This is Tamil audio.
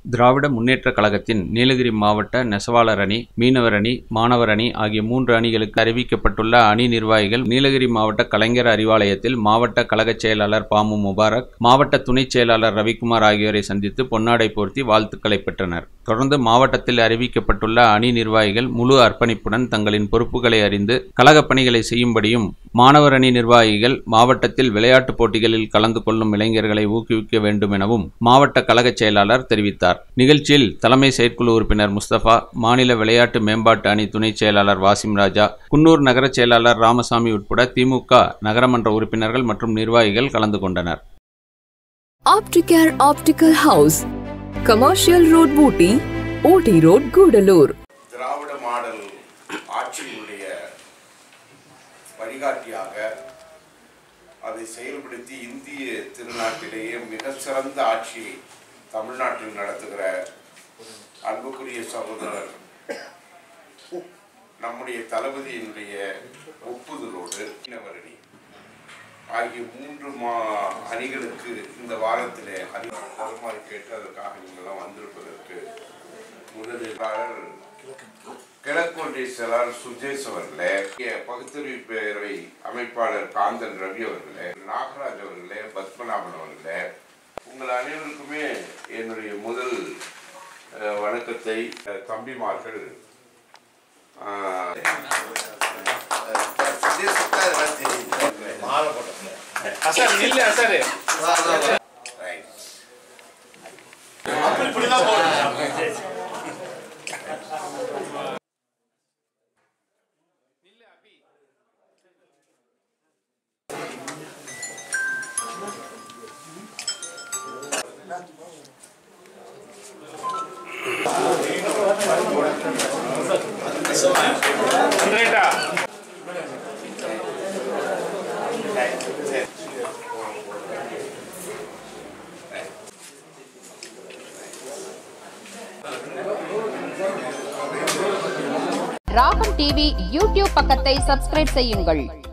திராவிட முன்னேற்றக் கழகத்தின் நீலகிரி மாவட்ட நெசவாளர் அணி மீனவர் அணி மாணவர் அணி ஆகிய மூன்று அணிகளுக்கு அறிவிக்கப்பட்டுள்ள அணி நிர்வாகிகள் நீலகிரி மாவட்ட கலைஞர் அறிவாலயத்தில் மாவட்ட கழகச் செயலாளர் பாமு முபாரக் மாவட்ட துணைச் செயலாளர் ரவிக்குமார் ஆகியோரை சந்தித்து பொன்னாடை போர்த்தி வாழ்த்துக்களை பெற்றனர் தொடர்ந்து மாவட்டத்தில் அறிவிக்கப்பட்டுள்ள அணி நிர்வாகிகள் முழு அர்ப்பணிப்புடன் தங்களின் பொறுப்புகளை அறிந்து கழகப் பணிகளை செய்யும்படியும் மாணவர் அணி நிர்வாகிகள் மாவட்டத்தில் விளையாட்டுப் போட்டிகளில் கலந்து கொள்ளும் இளைஞர்களை ஊக்குவிக்க வேண்டும் எனவும் மாவட்ட கழகச் செயலாளர் தெரிவித்தார் நிகழ்ச்சியில் தலைமை செயற்குழு உறுப்பினர் முஸ்தபா மாநில விளையாட்டு மேம்பாட்டு அணி துணைச் செயலாளர் வாசிம் ராஜா குன்னூர் நகரச் செயலாளர் ராமசாமி உட்பட திமுக நகரமன்ற உறுப்பினர்கள் மற்றும் நிர்வாகிகள் கலந்து கொண்டனர் Opticare Optical House, Commercial Road Booty, OT Road, Gudalur. திராவிட மாடல் ஆட்சியினுடைய வழிகாட்டியாக அதை செயல்படுத்தி இந்திய திருநாட்டிலேயே மிக சிறந்த ஆட்சியை தமிழ்நாட்டில் நடத்துகிற அன்புக்குரிய சகோதரர் நம்முடைய தளபதியினுடைய ஒப்புதலோடு மீனவரணி ஆகிய மூன்று மா அணிகளுக்கு இந்த வாரத்திலே அணி வருமாறு கேட்டு அதற்காக நீங்கள்லாம் வந்திருப்பதற்கு முதலில் கிழக்கொன்றிய செயலாளர் சுஜேஷ் அவர்களே இங்கே பகுத்தறிவு பேரவை அமைப்பாளர் காந்தன் ரவி அவர்களே நாகராஜ் அவர்களே பத்மநாபன் அவர்களே உங்கள் அனைவருக்குமே என்னுடைய முதல் அஹ், வணக்கத்தை அஹ், தம்பிமார்கள் அஹ், அசார் நில்லு அசாரு right. ரைட்டா ராகம் டிவி யூடியூப் பக்கத்தை சப்ஸ்கிரைப் செய்யுங்கள்